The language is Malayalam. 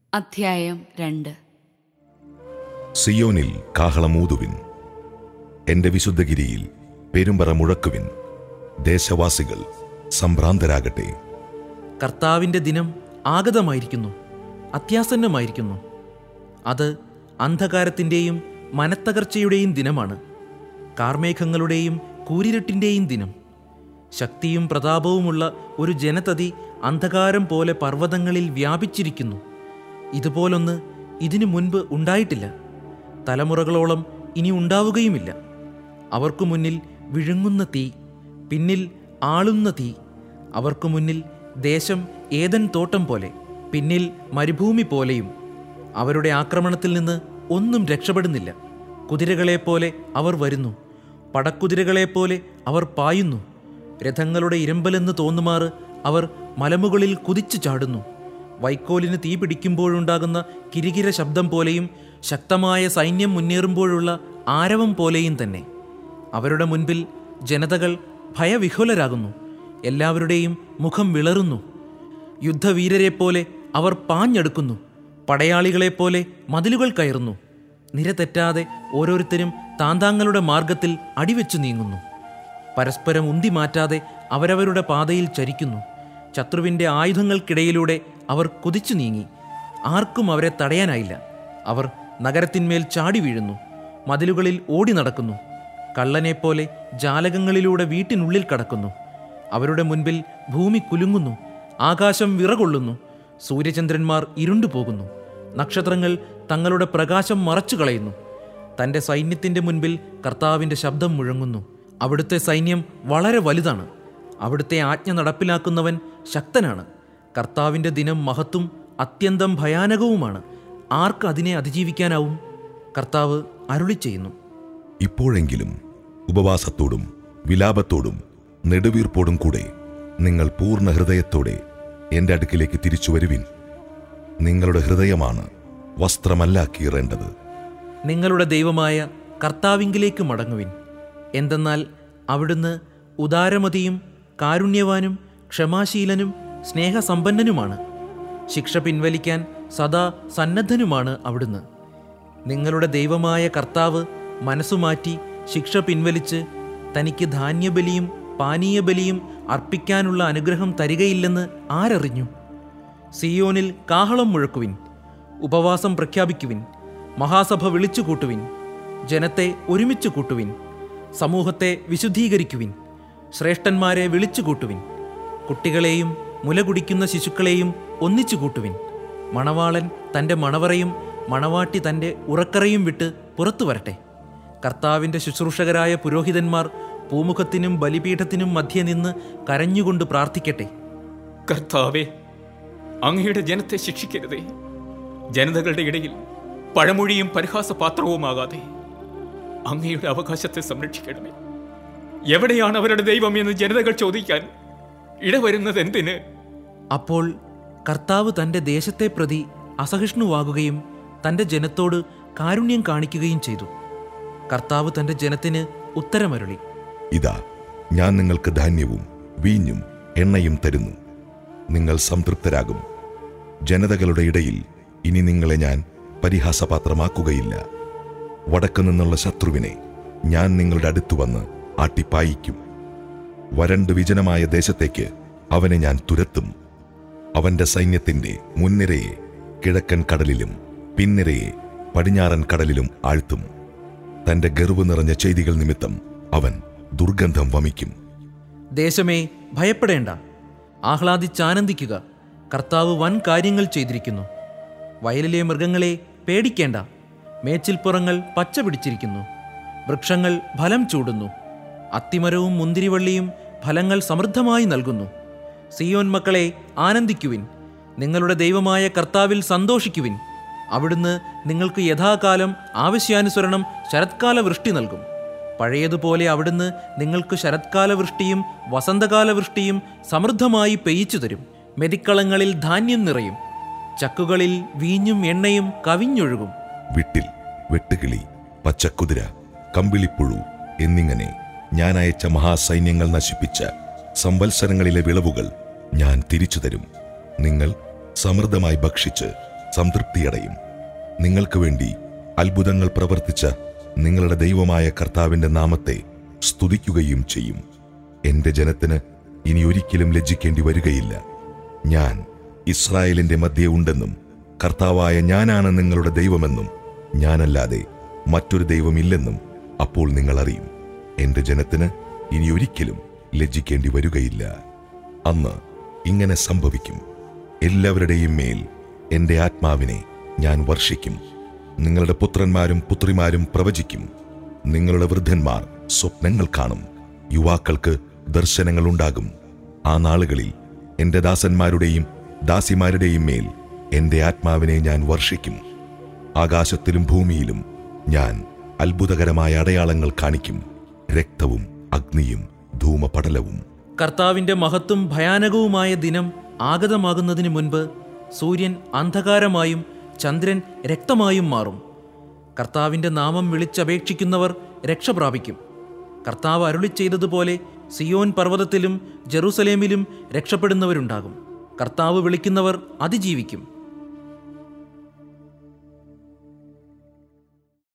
അധ്യായം രണ്ട് സിയോനിൽ കാഹളമൂതുവിൻ എന്റെ വിശുദ്ധഗിരിയിൽ പെരുമ്പറ മുഴക്കുവിൻ ദേശവാസികൾ സംഭ്രാന്തരാകട്ടെ കർത്താവിൻ്റെ ദിനം ആഗതമായിരിക്കുന്നു അത്യാസന്നമായിരിക്കുന്നു അത് അന്ധകാരത്തിൻ്റെയും മനത്തകർച്ചയുടെയും ദിനമാണ് കാർമേഘങ്ങളുടെയും കൂരിരുട്ടിൻ്റെയും ദിനം ശക്തിയും പ്രതാപവുമുള്ള ഒരു ജനതതി അന്ധകാരം പോലെ പർവ്വതങ്ങളിൽ വ്യാപിച്ചിരിക്കുന്നു ഇതുപോലൊന്ന് ഇതിനു മുൻപ് ഉണ്ടായിട്ടില്ല തലമുറകളോളം ഇനി ഉണ്ടാവുകയുമില്ല അവർക്കു മുന്നിൽ വിഴുങ്ങുന്ന തീ പിന്നിൽ ആളുന്ന തീ അവർക്കു മുന്നിൽ ദേശം ഏതൻ തോട്ടം പോലെ പിന്നിൽ മരുഭൂമി പോലെയും അവരുടെ ആക്രമണത്തിൽ നിന്ന് ഒന്നും രക്ഷപ്പെടുന്നില്ല കുതിരകളെപ്പോലെ അവർ വരുന്നു പടക്കുതിരകളെപ്പോലെ അവർ പായുന്നു രഥങ്ങളുടെ ഇരമ്പലെന്ന് തോന്നുമാറ് അവർ മലമുകളിൽ കുതിച്ചു ചാടുന്നു വൈക്കോലിന് തീ പിടിക്കുമ്പോഴുണ്ടാകുന്ന കിരികിര ശബ്ദം പോലെയും ശക്തമായ സൈന്യം മുന്നേറുമ്പോഴുള്ള ആരവം പോലെയും തന്നെ അവരുടെ മുൻപിൽ ജനതകൾ ഭയവിഹുലരാകുന്നു എല്ലാവരുടെയും മുഖം വിളറുന്നു യുദ്ധവീരരെപ്പോലെ അവർ പാഞ്ഞെടുക്കുന്നു പടയാളികളെപ്പോലെ മതിലുകൾ കയറുന്നു നിരതെറ്റാതെ ഓരോരുത്തരും താന്താങ്ങളുടെ മാർഗത്തിൽ അടിവെച്ചു നീങ്ങുന്നു പരസ്പരം ഉന്തി മാറ്റാതെ അവരവരുടെ പാതയിൽ ചരിക്കുന്നു ശത്രുവിൻ്റെ ആയുധങ്ങൾക്കിടയിലൂടെ അവർ കുതിച്ചു നീങ്ങി ആർക്കും അവരെ തടയാനായില്ല അവർ നഗരത്തിന്മേൽ ചാടി വീഴുന്നു മതിലുകളിൽ ഓടി നടക്കുന്നു കള്ളനെപ്പോലെ ജാലകങ്ങളിലൂടെ വീട്ടിനുള്ളിൽ കടക്കുന്നു അവരുടെ മുൻപിൽ ഭൂമി കുലുങ്ങുന്നു ആകാശം വിറകൊള്ളുന്നു സൂര്യചന്ദ്രന്മാർ ഇരുണ്ടുപോകുന്നു നക്ഷത്രങ്ങൾ തങ്ങളുടെ പ്രകാശം മറച്ചു കളയുന്നു തൻ്റെ സൈന്യത്തിൻ്റെ മുൻപിൽ കർത്താവിൻ്റെ ശബ്ദം മുഴങ്ങുന്നു അവിടുത്തെ സൈന്യം വളരെ വലുതാണ് അവിടുത്തെ ആജ്ഞ നടപ്പിലാക്കുന്നവൻ ശക്തനാണ് കർത്താവിൻ്റെ ദിനം മഹത്തും അത്യന്തം ഭയാനകവുമാണ് ആർക്ക് അതിനെ അതിജീവിക്കാനാവും കർത്താവ് അരുളി ചെയ്യുന്നു ഇപ്പോഴെങ്കിലും ഉപവാസത്തോടും വിലാപത്തോടും നെടുവീർപ്പോടും കൂടെ നിങ്ങൾ പൂർണ്ണ ഹൃദയത്തോടെ എന്റെ അടുക്കിലേക്ക് തിരിച്ചു വരുവിൻ നിങ്ങളുടെ ഹൃദയമാണ് വസ്ത്രമല്ല കീറേണ്ടത് നിങ്ങളുടെ ദൈവമായ കർത്താവിങ്കിലേക്ക് മടങ്ങുവിൻ എന്തെന്നാൽ അവിടുന്ന് ഉദാരമതിയും കാരുണ്യവാനും ക്ഷമാശീലനും സ്നേഹസമ്പന്നനുമാണ് ശിക്ഷ പിൻവലിക്കാൻ സദാ സന്നദ്ധനുമാണ് അവിടുന്ന് നിങ്ങളുടെ ദൈവമായ കർത്താവ് മനസ്സുമാറ്റി ശിക്ഷ പിൻവലിച്ച് തനിക്ക് ധാന്യബലിയും പാനീയബലിയും അർപ്പിക്കാനുള്ള അനുഗ്രഹം തരികയില്ലെന്ന് ആരറിഞ്ഞു സിയോനിൽ കാഹളം മുഴക്കുവിൻ ഉപവാസം പ്രഖ്യാപിക്കുവിൻ മഹാസഭ വിളിച്ചു കൂട്ടുവിൻ ജനത്തെ ഒരുമിച്ച് കൂട്ടുവിൻ സമൂഹത്തെ വിശുദ്ധീകരിക്കുവിൻ ശ്രേഷ്ഠന്മാരെ വിളിച്ചു കൂട്ടുവിൻ കുട്ടികളെയും മുല കുടിക്കുന്ന ശിശുക്കളെയും ഒന്നിച്ചു കൂട്ടുവിൻ മണവാളൻ തൻ്റെ മണവറയും മണവാട്ടി തൻ്റെ ഉറക്കറയും വിട്ട് പുറത്തു വരട്ടെ കർത്താവിൻ്റെ ശുശ്രൂഷകരായ പുരോഹിതന്മാർ പൂമുഖത്തിനും ബലിപീഠത്തിനും മധ്യേ നിന്ന് കരഞ്ഞുകൊണ്ട് പ്രാർത്ഥിക്കട്ടെ കർത്താവെ അങ്ങയുടെ ജനത്തെ ശിക്ഷിക്കരുതേ ജനതകളുടെ ഇടയിൽ പഴമൊഴിയും പരിഹാസപാത്രവുമാകാതെ അങ്ങയുടെ അവകാശത്തെ സംരക്ഷിക്കണമേ എവിടെയാണ് അവരുടെ ദൈവം എന്ന് ജനതകൾ ചോദിക്കാൻ ഇടവരുന്നത് എന്തിന് അപ്പോൾ കർത്താവ് തൻ്റെ ദേശത്തെ പ്രതി അസഹിഷ്ണുവാകുകയും തൻ്റെ ജനത്തോട് കാരുണ്യം കാണിക്കുകയും ചെയ്തു കർത്താവ് തൻ്റെ ജനത്തിന് ഉത്തരമരുളി ഇതാ ഞാൻ നിങ്ങൾക്ക് ധാന്യവും വീഞ്ഞും എണ്ണയും തരുന്നു നിങ്ങൾ സംതൃപ്തരാകും ജനതകളുടെ ഇടയിൽ ഇനി നിങ്ങളെ ഞാൻ പരിഹാസപാത്രമാക്കുകയില്ല വടക്കു നിന്നുള്ള ശത്രുവിനെ ഞാൻ നിങ്ങളുടെ അടുത്തു വന്ന് ആട്ടിപ്പായിക്കും വരണ്ട് വിജനമായ ദേശത്തേക്ക് അവനെ ഞാൻ തുരത്തും അവന്റെ സൈന്യത്തിന്റെ മുൻനിരയെ കിഴക്കൻ കടലിലും പിൻനിരയെ പടിഞ്ഞാറൻ കടലിലും ആഴ്ത്തും തന്റെ ഗർവ് നിറഞ്ഞ ചെയ്തികൾ നിമിത്തം അവൻ ദുർഗന്ധം വമിക്കും ദേശമേ ഭയപ്പെടേണ്ട ആഹ്ലാദിച്ചാനന്ദിക്കുക കർത്താവ് വൻ കാര്യങ്ങൾ ചെയ്തിരിക്കുന്നു വയലിലെ മൃഗങ്ങളെ പേടിക്കേണ്ട മേച്ചിൽപ്പുറങ്ങൾ പച്ച പിടിച്ചിരിക്കുന്നു വൃക്ഷങ്ങൾ ഫലം ചൂടുന്നു അത്തിമരവും മുന്തിരിവള്ളിയും ഫലങ്ങൾ സമൃദ്ധമായി നൽകുന്നു സിയോൻ മക്കളെ ആനന്ദിക്കുവിൻ നിങ്ങളുടെ ദൈവമായ കർത്താവിൽ സന്തോഷിക്കുവിൻ അവിടുന്ന് നിങ്ങൾക്ക് യഥാകാലം ആവശ്യാനുസരണം ശരത്കാല വൃഷ്ടി നൽകും പഴയതുപോലെ അവിടുന്ന് നിങ്ങൾക്ക് ശരത്കാല വൃഷ്ടിയും വസന്തകാല വൃഷ്ടിയും സമൃദ്ധമായി പെയ്യിച്ചു തരും മെതിക്കളങ്ങളിൽ ധാന്യം നിറയും ചക്കുകളിൽ വീഞ്ഞും എണ്ണയും കവിഞ്ഞൊഴുകും വിട്ടിൽ വെട്ടുകിളി പച്ചക്കുതിര കമ്പിളിപ്പുഴു എന്നിങ്ങനെ ഞാൻ അയച്ച മഹാസൈന്യങ്ങൾ നശിപ്പിച്ച സംവത്സരങ്ങളിലെ വിളവുകൾ ഞാൻ തിരിച്ചു തരും നിങ്ങൾ സമൃദ്ധമായി ഭക്ഷിച്ച് സംതൃപ്തിയടയും നിങ്ങൾക്ക് വേണ്ടി അത്ഭുതങ്ങൾ പ്രവർത്തിച്ച നിങ്ങളുടെ ദൈവമായ കർത്താവിന്റെ നാമത്തെ സ്തുതിക്കുകയും ചെയ്യും എന്റെ ജനത്തിന് ഇനി ഒരിക്കലും ലജ്ജിക്കേണ്ടി വരികയില്ല ഞാൻ ഇസ്രായേലിന്റെ മധ്യേ ഉണ്ടെന്നും കർത്താവായ ഞാനാണ് നിങ്ങളുടെ ദൈവമെന്നും ഞാനല്ലാതെ മറ്റൊരു ദൈവമില്ലെന്നും അപ്പോൾ നിങ്ങൾ അറിയും എന്റെ ജനത്തിന് ഇനി ഒരിക്കലും ലജ്ജിക്കേണ്ടി വരികയില്ല അന്ന് ഇങ്ങനെ സംഭവിക്കും എല്ലാവരുടെയും മേൽ എന്റെ ആത്മാവിനെ ഞാൻ വർഷിക്കും നിങ്ങളുടെ പുത്രന്മാരും പുത്രിമാരും പ്രവചിക്കും നിങ്ങളുടെ വൃദ്ധന്മാർ സ്വപ്നങ്ങൾ കാണും യുവാക്കൾക്ക് ദർശനങ്ങൾ ഉണ്ടാകും ആ നാളുകളിൽ എന്റെ ദാസന്മാരുടെയും ദാസിമാരുടെയും മേൽ എന്റെ ആത്മാവിനെ ഞാൻ വർഷിക്കും ആകാശത്തിലും ഭൂമിയിലും ഞാൻ അത്ഭുതകരമായ അടയാളങ്ങൾ കാണിക്കും രക്തവും അഗ്നിയും ധൂമപടലവും കർത്താവിന്റെ മഹത്വം ഭയാനകവുമായ ദിനം ആഗതമാകുന്നതിന് മുൻപ് സൂര്യൻ അന്ധകാരമായും ചന്ദ്രൻ രക്തമായും മാറും കർത്താവിന്റെ നാമം വിളിച്ചപേക്ഷിക്കുന്നവർ രക്ഷ പ്രാപിക്കും കർത്താവ് അരുളി ചെയ്തതുപോലെ സിയോൻ പർവ്വതത്തിലും ജെറൂസലേമിലും രക്ഷപ്പെടുന്നവരുണ്ടാകും കർത്താവ് വിളിക്കുന്നവർ അതിജീവിക്കും